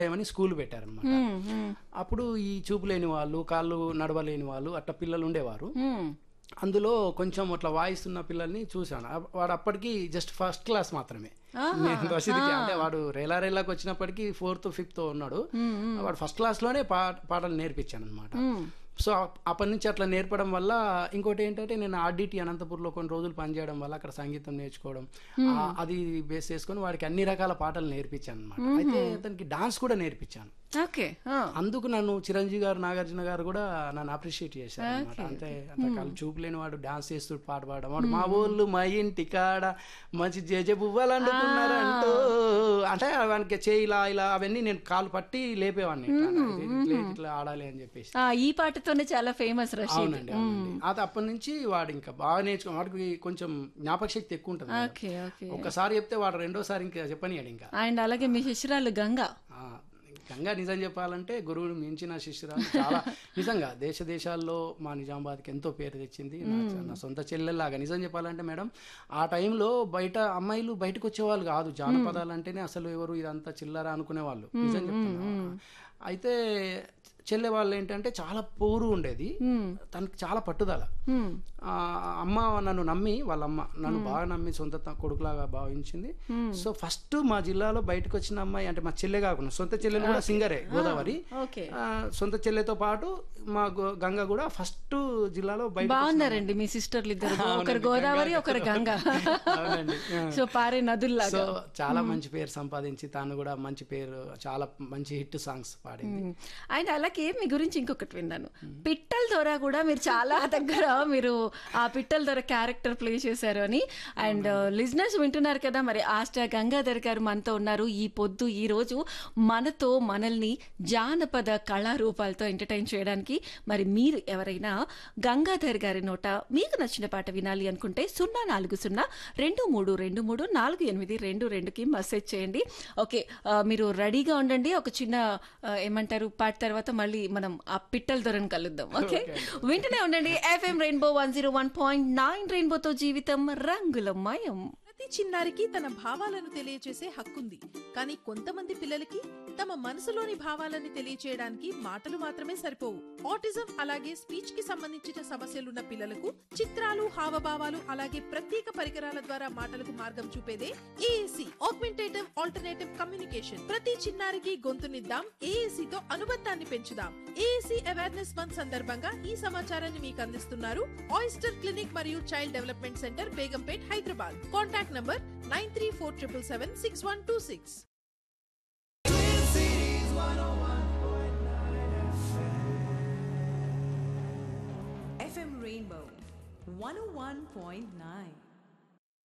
ఏమని స్కూల్ పెట్టారనమాట అప్పుడు ఈ చూపు లేని వాళ్ళు కాళ్ళు నడవలేని వాళ్ళు అట్లా పిల్లలు ఉండేవారు అందులో కొంచెం అట్లా వాయిస్తున్న పిల్లల్ని చూశాను అప్- వాడు అప్పటికి జస్ట్ ఫస్ట్ క్లాస్ మాత్రమే నేను రషీద్కి అంటే వాడు రేలా రేలాకి వచ్చినప్పటికీ ఫోర్త్ ఫిఫ్త్ ఉన్నాడు వాడు ఫస్ట్ క్లాస్ లోనే పా పాటలు నేర్పించాను అనమాట సో అప్- అప్పటి నుంచి అట్లా నేర్పడం వల్ల ఇంకోటి ఏంటంటే నేను ఆర్డిటి అనంతపూర్లో కొన్ని రోజులు పనిచేయడం వల్ల అక్కడ సంగీతం నేర్చుకోవడం ఆ, అది బేస్ చేసుకొని వాడికి అన్ని రకాల పాటలు నేర్పించాను అనమాట అయితే అతనికి డాన్స్ కూడా నేర్పించాను ఓకే అందుకు నన్ను చిరంజీవి గారు నాగార్జున గారు కూడా నన్ను అప్రిషియేట్ చేశారు అనమాట అంతే అంత కళ్ళు చూపులేని వాడు డాన్స్ చేస్తూ పాట పాడడం వాడు మా ఊళ్ళు మా ఇంటి కాడ మంచి జేజ బువ్వలు అంటున్నారంటూ అంటే వానికి చేయి ఇలా ఇలా అవన్నీ నేను కాలు పట్టి లేపేవాడిని ఇట్లా, ఇట్లా ఇట్లా ఆడాలి అని చెప్పేసి ఈ పాటతోనే చాలా ఫేమస్ రషీద్ అవునండి అవునండి అది అప్పటి నుంచి వాడు ఇంకా బాగా నేర్చుకో వాడికి కొంచెం జ్ఞాపక శక్తి ఎక్కువ ఉంటుంది మేడం. ఓకే ఓకే ఒక్కసారి చెప్తే వాడు రెండోసారి ఇంకా చెప్పనియాడు ఇంకా అండ్ అలాగే మీ శిష్యురాలు గంగా ఆ, గంగా నిజం చెప్పాలంటే గురువుని మించిన శిష్యురాలు చాలా నిజంగా దేశ దేశాల్లో మా నిజామాబాద్కి ఎంతో పేరు తెచ్చింది నా- నా సొంత చెల్లెల్లాగా నిజం చెప్పాలంటే మేడం ఆ టైంలో బయట అమ్మాయిలు బయటకు వచ్చేవాళ్ళు కాదు జానపదాలు అంటేనే అసలు ఎవరు ఇదంతా చిల్లర అనుకునేవాళ్ళు నిజం చెప్తున్నా అయితే చెల్లె వాళ్ళు ఏంటంటే చాలా పోరు ఉండేది తనకి చాలా పట్టుదల ఆ, అమ్మ నన్ను నమ్మి వాళ్ళ అమ్మ నన్ను బాగా నమ్మి సొంత త- కొడుకులాగా భావించింది సో ఫస్ట్ మా జిల్లాలో బయటకు వచ్చిన అమ్మాయి అంటే మా చెల్లె కాకుండా సొంత చెల్లెలు కూడా సింగరే గోదావరి ఓకే ఆ, సొంత చెల్లెతో పాటు మా గో- గంగ కూడా ఫస్ట్ జిల్లాలో బయట బాగున్నారండి మీ సిస్టర్లు ఇద్దరు ఒకరు గోదావరి ఒకరు గంగా అవునండి ఆ. సో పారే నదుల్లాగా సో చాలా మంచి పేరు సంపాదించి తాను కూడా మంచి పేరు చాలా మంచి హిట్ సాంగ్స్ పాడింది అండ్ అలాగే మీ గురించి ఇంకొకటి విన్నాను పిట్టల ద్వారా కూడా మీరు చాలా దగ్గర మీరు ఆ పిట్టల ద్వారా క్యారెక్టర్ ప్లే చేశారు అని అండ్ లిజనర్స్ వింటున్నారు కదా మరి ఆస్టా గంగాధర్ గారు మనతో ఉన్నారు ఈ పొద్దు ఈ రోజు మనతో మనల్ని జానపద కళారూపాలతో ఎంటర్టైన్ చేయడానికి మరి మీరు ఎవరైనా గంగాధర్ గారి నోట మీకు నచ్చిన పాట వినాలి అనుకుంటే సున్నా నాలుగు సున్నా రెండు మూడు రెండు మూడు నాలుగు ఎనిమిది రెండు రెండుకి మెసేజ్ చేయండి ఓకే ఆ, మీరు రెడీగా ఉండండి ఒక చిన్న ఆ, ఏమంటారు పాట తర్వాత మళ్ళీ మనం ఆ పిట్టల దొరని కలుద్దాం ఓకే వింటూనే ఉండండి FM rainbow one zero one point nine రెయిన్బోతో జీవితం రంగుల మయం ప్రతి చిన్నారికి తన భావాలను తెలియచేసే హక్కుంది కానీ కొంతమంది పిల్లలకి తమ మనసులోని భావాలని తెలియచేయడానికి మాటలు మాత్రమే సరిపోవు ఆటిజం అలాగే స్పీచ్ కి సంబంధించిన సమస్యలున్న పిల్లలకు చిత్రాలు హావభావాలు అలాగే ప్రత్యేక పరికరాల ద్వారా మాటలకు మార్గం చూపేదే ఏఏసి ఆగ్మెంటేటివ్ ఆల్టర్నేటివ్ కమ్యూనికేషన్ ప్రతి చిన్నారికి గొంతునిద్దాం ఏఏసి తో అనుబంధాన్ని పెంచుదాం ఏఏసి అవేర్నెస్ మంత్ సందర్భంగా ఈ సమాచారాన్ని మీకు అందిస్తున్నారు ఆయిస్టర్ క్లినిక్ మరియు child development centre Begumpet Hyderabad contact number nine three four triple seven six one two six FM Rainbow 101.9.